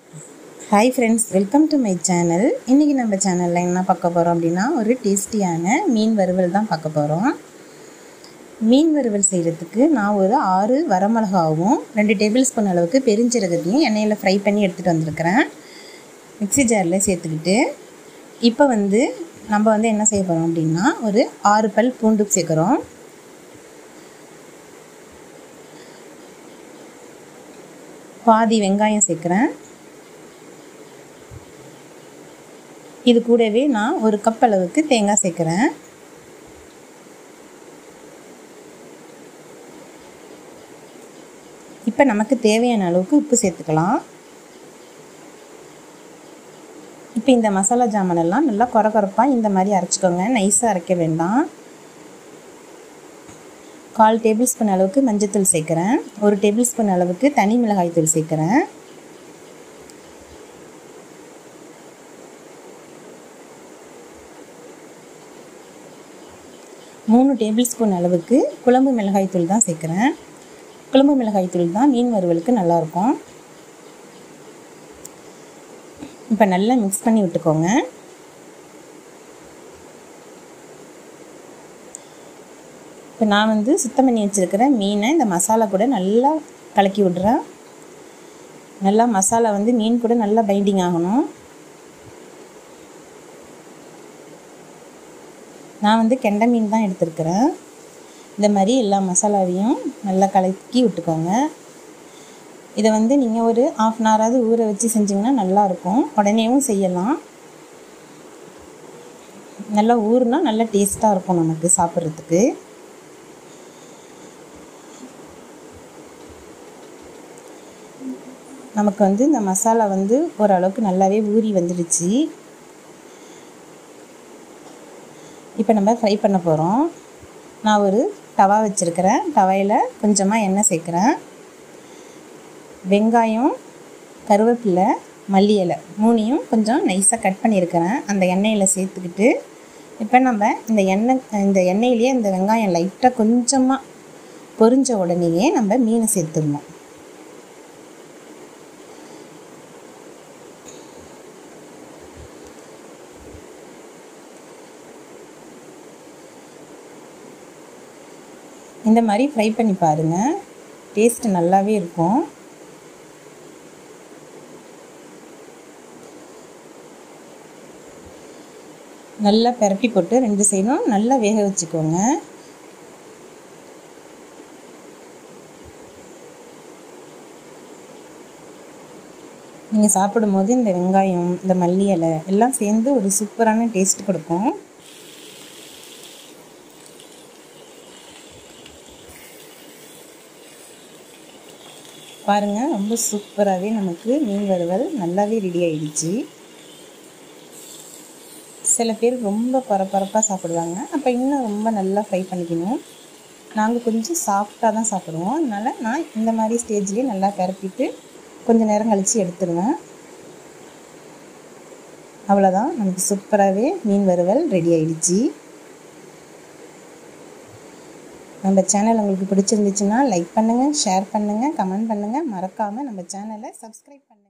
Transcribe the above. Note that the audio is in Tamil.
hi friends welcome to my channel இன்றைக்கி நம்ம சேனலில் என்ன பார்க்க போகிறோம் அப்படின்னா ஒரு டேஸ்டியான மீன் வறுவல் தான் பார்க்க போகிறோம் மீன் வறுவல் செய்கிறதுக்கு நான் ஒரு ஆறு வரமிளகாவும் ரெண்டு டேபிள் ஸ்பூன் அளவுக்கு பெருஞ்சீரகத்தையும் எண்ணெயில் ஃப்ரை பண்ணி எடுத்துகிட்டு வந்திருக்கிறேன் மிக்ஸி ஜாரில் சேர்த்துக்கிட்டு இப்போ வந்து நம்ம வந்து என்ன செய்ய போகிறோம் அப்படின்னா ஒரு ஆறு பல் பூண்டு சேர்க்குறோம் பாதி வெங்காயம் சேர்க்குறேன் இது கூடவே நான் ஒரு கப் அளவுக்கு தேங்காய் சேர்க்குறேன் இப்போ நமக்கு தேவையான அளவுக்கு உப்பு சேர்த்துக்கலாம் இப்போ இந்த மசாலா ஜாமானெல்லாம் நல்லா குறை குறைப்பாக இந்த மாதிரி அரைச்சிக்கோங்க நைஸாக அரைக்க வேண்டாம் கால் டேபிள் ஸ்பூன் அளவுக்கு மஞ்சத்தூள் சேர்க்குறேன் ஒரு டேபிள் ஸ்பூன் அளவுக்கு தனி மிளகாய் தூள் சேர்க்குறேன் மூணு டேபிள் ஸ்பூன் அளவுக்கு குழம்பு மிளகாய் தூள் தான் சேர்க்குறேன் குழம்பு மிளகாய் தூள் தான் மீன் வறுவலுக்கு நல்லாயிருக்கும் இப்போ நல்லா மிக்ஸ் பண்ணி விட்டுக்கோங்க இப்போ நான் வந்து சுத்தம் பண்ணி வச்சுருக்கிற மீனை இந்த மசாலா கூட நல்லா கலக்கி விட்றேன் நல்லா மசாலா வந்து மீன் கூட நல்லா பைண்டிங் ஆகணும் நான் வந்து கெண்டை மீன் தான் எடுத்துருக்கிறேன் இந்த மாதிரி எல்லா மசாலாவையும் நல்லா கலக்கி விட்டுக்கோங்க இதை வந்து நீங்கள் ஒரு ஆஃப் அன் ஹவராவது ஊற வச்சு செஞ்சிங்கன்னா நல்லாயிருக்கும் உடனேவும் செய்யலாம் நல்லா ஊறுனா நல்லா டேஸ்ட்டாக இருக்கும் நமக்கு சாப்பிட்றதுக்கு நமக்கு வந்து இந்த மசாலா வந்து ஓரளவுக்கு நல்லாவே ஊறி வந்துடுச்சு இப்போ நம்ம ஃப்ரை பண்ண போகிறோம் நான் ஒரு தவா வச்சுருக்கிறேன் தவையில் கொஞ்சமாக எண்ணெய் சேர்க்குறேன் வெங்காயம் கருவேப்பிலை மல்லி இலை மூணையும் கொஞ்சம் நைஸாக கட் பண்ணியிருக்கிறேன் அந்த எண்ணெயில் சேர்த்துக்கிட்டு இப்போ நம்ம இந்த எண்ணெய் இந்த எண்ணெயிலேயே இந்த வெங்காயம் லைட்டாக கொஞ்சமாக பொரிஞ்ச உடனேயே நம்ம மீனை சேர்த்துடணும் இந்த மாதிரி ஃப்ரை பண்ணி பாருங்கள் டேஸ்ட் நல்லாவே இருக்கும் நல்லா பெரட்டி போட்டு ரெண்டு சைடும் நல்லா வேக வச்சுக்கோங்க நீங்கள் சாப்பிடும்போது இந்த வெங்காயம் இந்த மல்லி இலை எல்லாம் சேர்ந்து ஒரு சூப்பரான டேஸ்ட் கொடுக்கும் பாருங்கள் ரொம்ப சூப்பராகவே நமக்கு மீன் வறுவல் நல்லாவே ரெடி ஆயிடுச்சு சில பேர் ரொம்ப பரபரப்பாக சாப்பிடுவாங்க அப்போ இன்னும் ரொம்ப நல்லா ஃப்ரை பண்ணிக்கணும் நாங்கள் கொஞ்சம் சாஃப்டாக தான் சாப்பிடுவோம் அதனால் நான் இந்த மாதிரி ஸ்டேஜ்லேயே நல்லா பரப்பிட்டு கொஞ்சம் நேரம் கழித்து எடுத்துருவேன் அவ்வளோதான் நமக்கு சூப்பராகவே மீன் வறுவல் ரெடி ஆயிடுச்சு நம்ம சேனல் உங்களுக்கு பிடிச்சிருந்துச்சுன்னா லைக் பண்ணுங்கள் ஷேர் பண்ணுங்கள் கமெண்ட் பண்ணுங்கள் மறக்காமல் நம்ம சேனலை சப்ஸ்கிரைப் பண்ணுங்கள்